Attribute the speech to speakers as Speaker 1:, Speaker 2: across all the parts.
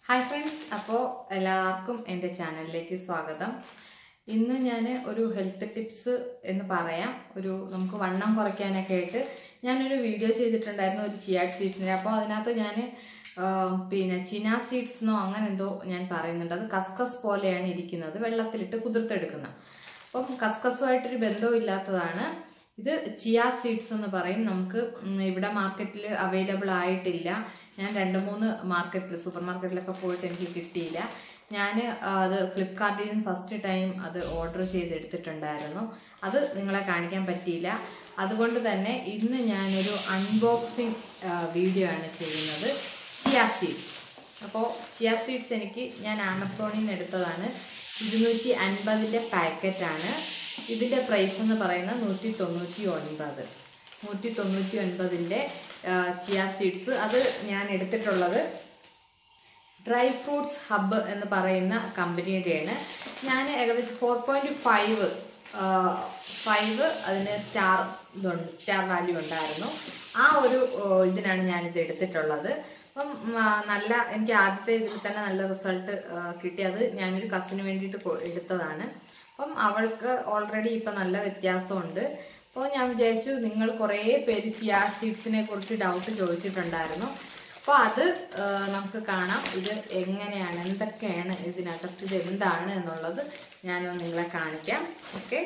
Speaker 1: hi friends അപ്പോൾ എല്ലാവർക്കും എൻ്റെ ചാനലിലേക്ക് സ്വാഗതം ഇന്ന് ഞാൻ ഒരു ഹെൽത്ത് ടിപ്സ് എന്ന് പറയാം ഒരു നമുക്ക് വണ്ണം കുറയ്ക്കാനൊക്കെ ആയിട്ട് ഞാനൊരു വീഡിയോ ചെയ്തിട്ടുണ്ടായിരുന്നു ഒരു ചിയാഡ് സീഡ്സിൻ്റെ അപ്പോൾ അതിനകത്ത് ഞാൻ പിന്നെ ചിന സീഡ്സ് എന്നോ അങ്ങനെ എന്തോ ഞാൻ പറയുന്നുണ്ട് അത് കസ്കസ് പോലെയാണ് ഇരിക്കുന്നത് വെള്ളത്തിലിട്ട് കുതിർത്തെടുക്കുന്ന അപ്പം കസ്കസുമായിട്ടൊരു ബന്ധവും ഇല്ലാത്തതാണ് ഇത് ചിയ സീഡ്സ് എന്ന് പറയും നമുക്ക് ഉം, ഇവിടെ മാർക്കറ്റിൽ അവൈലബിൾ ആയിട്ടില്ല ഞാൻ രണ്ട് മൂന്ന് മാർക്കറ്റിൽ സൂപ്പർ മാർക്കറ്റിലൊക്കെ പോയിട്ട് എനിക്ക് കിട്ടിയില്ല ഞാൻ അത് ഫ്ലിപ്കാർട്ടിൽ നിന്ന് ഫസ്റ്റ് ടൈം അത് ഓർഡർ ചെയ്തെടുത്തിട്ടുണ്ടായിരുന്നു അത് നിങ്ങളെ കാണിക്കാൻ പറ്റിയില്ല അതുകൊണ്ട് തന്നെ ഇന്ന് ഞാനൊരു അൺബോക്സിങ് വീഡിയോ ആണ് ചെയ്യുന്നത് ചിയ സീഡ്സ് അപ്പോൾ ചിയ സീഡ്സ് എനിക്ക് ഞാൻ ആമസോണിൽ നിന്ന് എടുത്തതാണ് ഇരുന്നൂറ്റി അൻപതിൻ്റെ പാക്കറ്റാണ് ഇതിൻ്റെ പ്രൈസ് എന്ന് പറയുന്നത് നൂറ്റി തൊണ്ണൂറ്റി ഒൻപത് നൂറ്റി തൊണ്ണൂറ്റി ഒൻപതിൻ്റെ ചിയ സീഡ്സ് അത് ഞാൻ എടുത്തിട്ടുള്ളത് ഡ്രൈ ഫ്രൂട്ട്സ് ഹബ്ബ് എന്ന് പറയുന്ന കമ്പനിയുടെയാണ് ഞാൻ ഏകദേശം ഫോർ പോയിൻറ്റ് ഫൈവ് ഫൈവ് അതിന് സ്റ്റാർ ഇതുണ്ട് സ്റ്റാർ വാല്യൂ ഉണ്ടായിരുന്നു ആ ഒരു ആ, ഇതിനാണ് ഞാനിത് എടുത്തിട്ടുള്ളത് അപ്പം ഉം, ആ, നല്ല എനിക്ക് ആദ്യത്തെ ഇതിൽ തന്നെ നല്ല റിസൾട്ട് കിട്ടിയത് ഞാനൊരു കസിന് വേണ്ടിയിട്ട് കൊ- എടുത്തതാണ് അപ്പം അവൾക്ക് ഓൾറെഡി ഇപ്പം നല്ല വ്യത്യാസമുണ്ട് അപ്പോൾ ഞാൻ വിചാരിച്ചു നിങ്ങൾ കുറേ പേര് ചിയാ സീഡ്സിനെ കുറിച്ച് ഡൗട്ട് ചോദിച്ചിട്ടുണ്ടായിരുന്നു അപ്പോൾ അത് ആ, നമുക്ക് കാണാം ഇത് എങ്ങനെയാണ് എന്തൊക്കെയാണ് ഇതിനകത്ത് ഇത് എന്താണ് എന്നുള്ളത് ഞാനൊന്ന് നിങ്ങളെ കാണിക്കാം ഓക്കെ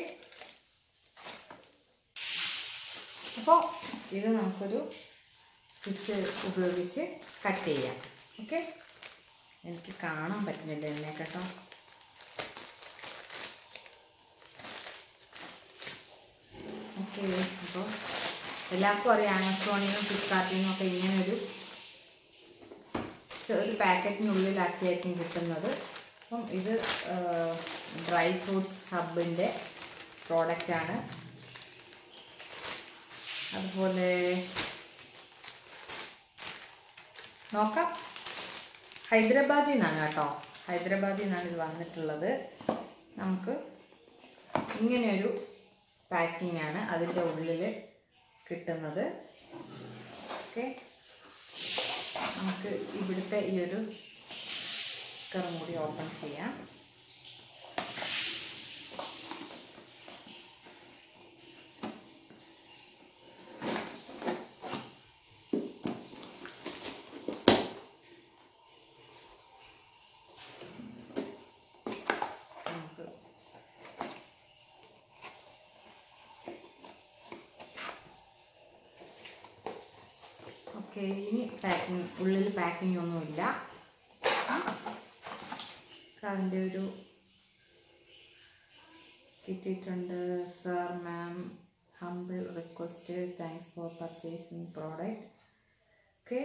Speaker 1: അപ്പോൾ ഇത് നമുക്കൊരു ഫിസ് ഉപയോഗിച്ച് കട്ട് ചെയ്യാം ഓക്കെ എനിക്ക് കാണാൻ പറ്റുന്നില്ല എന്നെ കേട്ടോ ഓക്കെ അപ്പോൾ എല്ലാവർക്കും അറിയാം ആമസോണിൽ നിന്നും ഫ്ലിപ്കാർട്ടിൽ നിന്നും ഒക്കെ ഇങ്ങനെ ഒരു ഒരു പാക്കറ്റിനുള്ളിലാക്കിയായിരിക്കും കിട്ടുന്നത് അപ്പം ഇത് ഡ്രൈ ഫ്രൂട്ട്സ് ഹബിൻ്റെ പ്രോഡക്റ്റാണ് അതുപോലെ നോക്കാം ഹൈദരാബാദിൽ നിന്നാണ് കേട്ടോ ഹൈദരാബാദിൽ നിന്നാണ് ഇത് വന്നിട്ടുള്ളത് നമുക്ക് ഇങ്ങനെയൊരു പാക്കിംഗ് ആണ് അതിൻ്റെ ഉള്ളിൽ കിട്ടുന്നത് ഓക്കെ നമുക്ക് ഇവിടുത്തെ ഈ ഒരു സ്റ്റിക്കറും കൂടി ഓപ്പൺ ചെയ്യാം നമുക്ക് ഓക്കെ ഇനി പാക്കിംഗ് ഉള്ളിൽ പാക്കിംഗ് ഒന്നുമില്ല അതിൻ്റെ ഒരു കിട്ടിയിട്ടുണ്ട് sir ma'am humble request thanks for purchasing product okay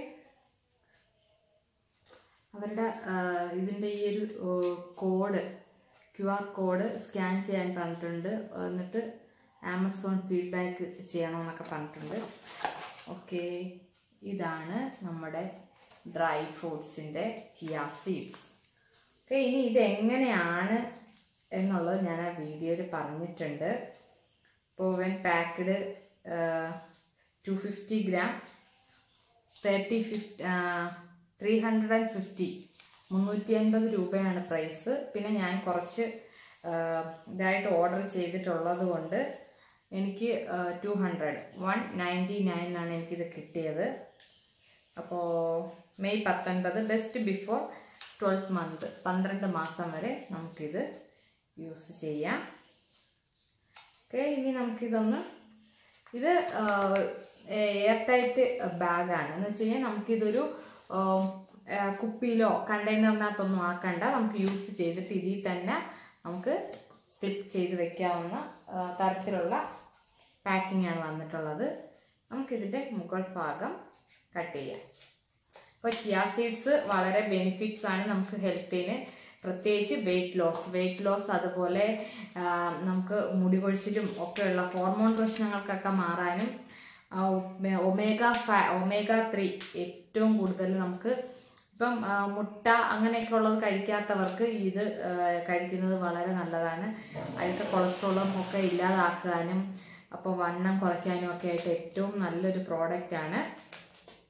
Speaker 1: അവരുടെ ആ, ഇതിൻ്റെ ഈ ഒരു code Q R code scan ചെയ്യാൻ പറഞ്ഞിട്ടുണ്ട് എന്നിട്ട് ആമസോൺ ഫീഡ്ബാക്ക് ചെയ്യണമെന്നൊക്കെ പറഞ്ഞിട്ടുണ്ട് ഓക്കെ ഇതാണ് നമ്മുടെ ഡ്രൈ ഫ്രൂട്ട്സിൻ്റെ ചിയ സീഡ്സ് ഓക്കെ ഇനി ഇത് എങ്ങനെയാണ് എന്നുള്ളത് ഞാൻ ആ വീഡിയോയിൽ പറഞ്ഞിട്ടുണ്ട് ഇപ്പോൾ when packed two fifty gram thirty fifty three hundred and fifty മുന്നൂറ്റി അൻപത് രൂപയാണ് പ്രൈസ് പിന്നെ ഞാൻ കുറച്ച് ആ, ഇതായിട്ട് ഓർഡർ ചെയ്തിട്ടുള്ളത് കൊണ്ട് എനിക്ക് ടു ഹൺഡ്രഡ് വൺ നയൻറ്റി നയനാണ് എനിക്കിത് കിട്ടിയത് അപ്പോൾ മെയ് പത്തൊൻപത് ബെസ്റ്റ് ബിഫോർ ട്വൽത്ത് മന്ത് പന്ത്രണ്ട് മാസം വരെ നമുക്കിത് യൂസ് ചെയ്യാം ഓക്കെ ഇനി നമുക്കിതൊന്ന് ഇത് എയർ ടൈറ്റ് ബാഗാണ് എന്ന് വെച്ച് കഴിഞ്ഞാൽ നമുക്കിതൊരു ആ, ആ, കുപ്പിയിലോ കണ്ടെയ്നറിനകത്തൊന്നും ആക്കണ്ട നമുക്ക് യൂസ് ചെയ്തിട്ട് ഇതിൽ തന്നെ നമുക്ക് ക്ലിപ്പ് ചെയ്ത് വെക്കാവുന്ന ആ, തരത്തിലുള്ള പാക്കിംഗ് ആണ് വന്നിട്ടുള്ളത് നമുക്കിതിൻ്റെ മുകൾ ഭാഗം കട്ട് ചെയ്യാം അപ്പോൾ ചിയ സീഡ്സ് വളരെ ബെനിഫിറ്റ്സ് ആണ് നമുക്ക് ഹെൽത്തിന് പ്രത്യേകിച്ച് വെയിറ്റ് ലോസ് വെയിറ്റ് ലോസ് അതുപോലെ ആ, നമുക്ക് മുടി കൊഴിച്ചിലും ഒക്കെയുള്ള ഹോർമോൺ പ്രശ്നങ്ങൾക്കൊക്കെ മാറാനും ആ, ഒമേ- ഒമേഗ ഫാ ഒമേഗ ത്രീ ഏറ്റവും കൂടുതൽ നമുക്ക് ഇപ്പം ആ, മുട്ട അങ്ങനെയൊക്കെ ഉള്ളത് കഴിക്കാത്തവർക്ക് ഇത് ആ, കഴിക്കുന്നത് വളരെ നല്ലതാണ് അഴുക്ക കൊളസ്ട്രോളും ഒക്കെ ഇല്ലാതാക്കാനും അപ്പോൾ വണ്ണം കുറയ്ക്കാനും ഒക്കെ ആയിട്ട് ഏറ്റവും നല്ലൊരു പ്രോഡക്റ്റ് ആണ്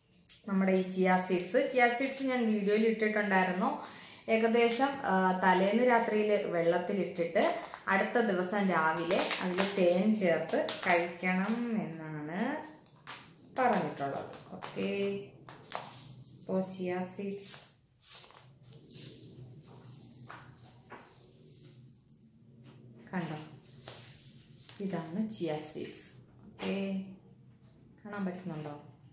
Speaker 1: നമ്മുടെ ഈ ചിയ സീഡ്സ് ചിയ സീഡ്സ് ഞാൻ വീഡിയോയിൽ ഇട്ടിട്ടുണ്ടായിരുന്നു ഏകദേശം ആ, തലേന്ന് രാത്രിയിൽ വെള്ളത്തിലിട്ടിട്ട് അടുത്ത ദിവസം രാവിലെ അതിൽ തേൻ ചേർത്ത് കഴിക്കണം എന്നാണ് പറഞ്ഞിട്ടുള്ളത് ഓക്കെ അപ്പോൾ ചിയ സീഡ്സ് കണ്ടോ ഇതാണ് ചിയ സീഡ്സ് ഓക്കെ കാണാൻ പറ്റുന്നുണ്ടോ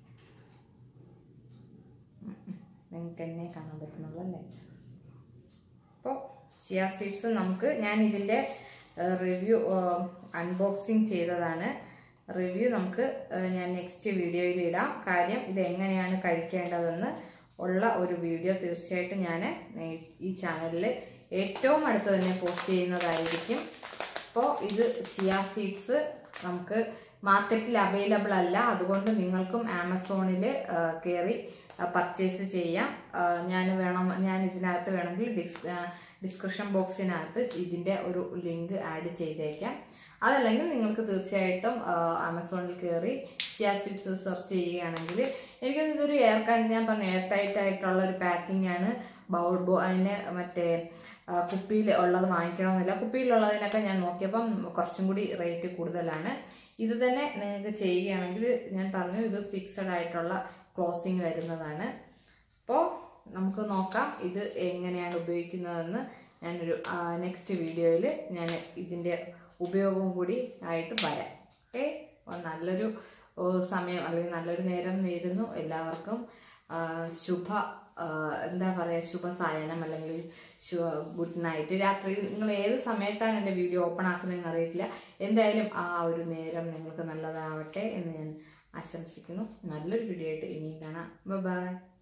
Speaker 1: നിങ്ങൾക്ക് എന്നെ കാണാൻ പറ്റുന്നുള്ളൂ അല്ലേ അപ്പോൾ ചിയ സീഡ്സ് നമുക്ക് ഞാൻ ഇതിൻ്റെ റിവ്യൂ അൺബോക്സിങ് ചെയ്തതാണ് റിവ്യൂ നമുക്ക് ഏഹ്, ഞാൻ നെക്സ്റ്റ് വീഡിയോയിൽ ഇടാം കാര്യം ഇത് എങ്ങനെയാണ് കഴിക്കേണ്ടതെന്ന് ഉള്ള ഒരു വീഡിയോ തീർച്ചയായിട്ടും ഞാൻ ഈ ചാനലിൽ ഏറ്റവും അടുത്ത് തന്നെ പോസ്റ്റ് ചെയ്യുന്നതായിരിക്കും അപ്പോൾ ഇത് ചിയ സീഡ്സ് നമുക്ക് മാർക്കറ്റിൽ അവൈലബിൾ അല്ല അതുകൊണ്ട് നിങ്ങൾക്കും ആമസോണിൽ കയറി പർച്ചേസ് ചെയ്യാം ഞാൻ വേണം ഞാൻ ഇതിനകത്ത് വേണമെങ്കിൽ ഡിസ് ഡിസ്ക്രിപ്ഷൻ ബോക്സിനകത്ത് ഇതിൻ്റെ ഒരു ലിങ്ക് ആഡ് ചെയ്തേക്കാം അതല്ലെങ്കിൽ നിങ്ങൾക്ക് തീർച്ചയായിട്ടും ആമസോണിൽ കയറി ഷിയ സീഡ്സ് സെർച്ച് ചെയ്യുകയാണെങ്കിൽ എനിക്ക് ഇതൊരു എയർ കണ്ട് ഞാൻ പറഞ്ഞു എയർ ടൈറ്റ് ആയിട്ടുള്ള ഒരു പാക്കിംഗ് ആണ് ബൗൾ ബോ അതിന് മറ്റേ ആ, കുപ്പിയിൽ ഉള്ളത് വാങ്ങിക്കണമെന്നില്ല കുപ്പിയിലുള്ളതിനൊക്കെ ഞാൻ നോക്കിയപ്പം കുറച്ചും കൂടി റേറ്റ് കൂടുതലാണ് ഇത് തന്നെ നിങ്ങൾക്ക് ചെയ്യുകയാണെങ്കിൽ ഞാൻ പറഞ്ഞു ഇത് ഫിക്സഡ് ആയിട്ടുള്ള ക്ലോസിങ് വരുന്നതാണ് അപ്പോൾ നമുക്ക് നോക്കാം ഇത് എങ്ങനെയാണ് ഉപയോഗിക്കുന്നതെന്ന് ഞാനൊരു നെക്സ്റ്റ് വീഡിയോയിൽ ഞാൻ ഇതിൻ്റെ ഉപയോഗവും കൂടി ആയിട്ട് വരാം ഓക്കെ അപ്പോൾ നല്ലൊരു ഓ, സമയം അല്ലെങ്കിൽ നല്ലൊരു നേരം നേരുന്നു എല്ലാവർക്കും ആ, ശുഭ ആ, എന്താ പറയുക ശുഭസായനം അല്ലെങ്കിൽ ശു ഗുഡ് നൈറ്റ് രാത്രി നിങ്ങൾ ഏത് സമയത്താണ് എൻ്റെ വീഡിയോ ഓപ്പൺ ആക്കുന്നതെന്ന് അറിയത്തില്ല എന്തായാലും ആ ഒരു നേരം നിങ്ങൾക്ക് നല്ലതാവട്ടെ എന്ന് ഞാൻ ആശംസിക്കുന്നു നല്ലൊരു വീഡിയോ ആയിട്ട് ഇനിയും കാണാം ബൈ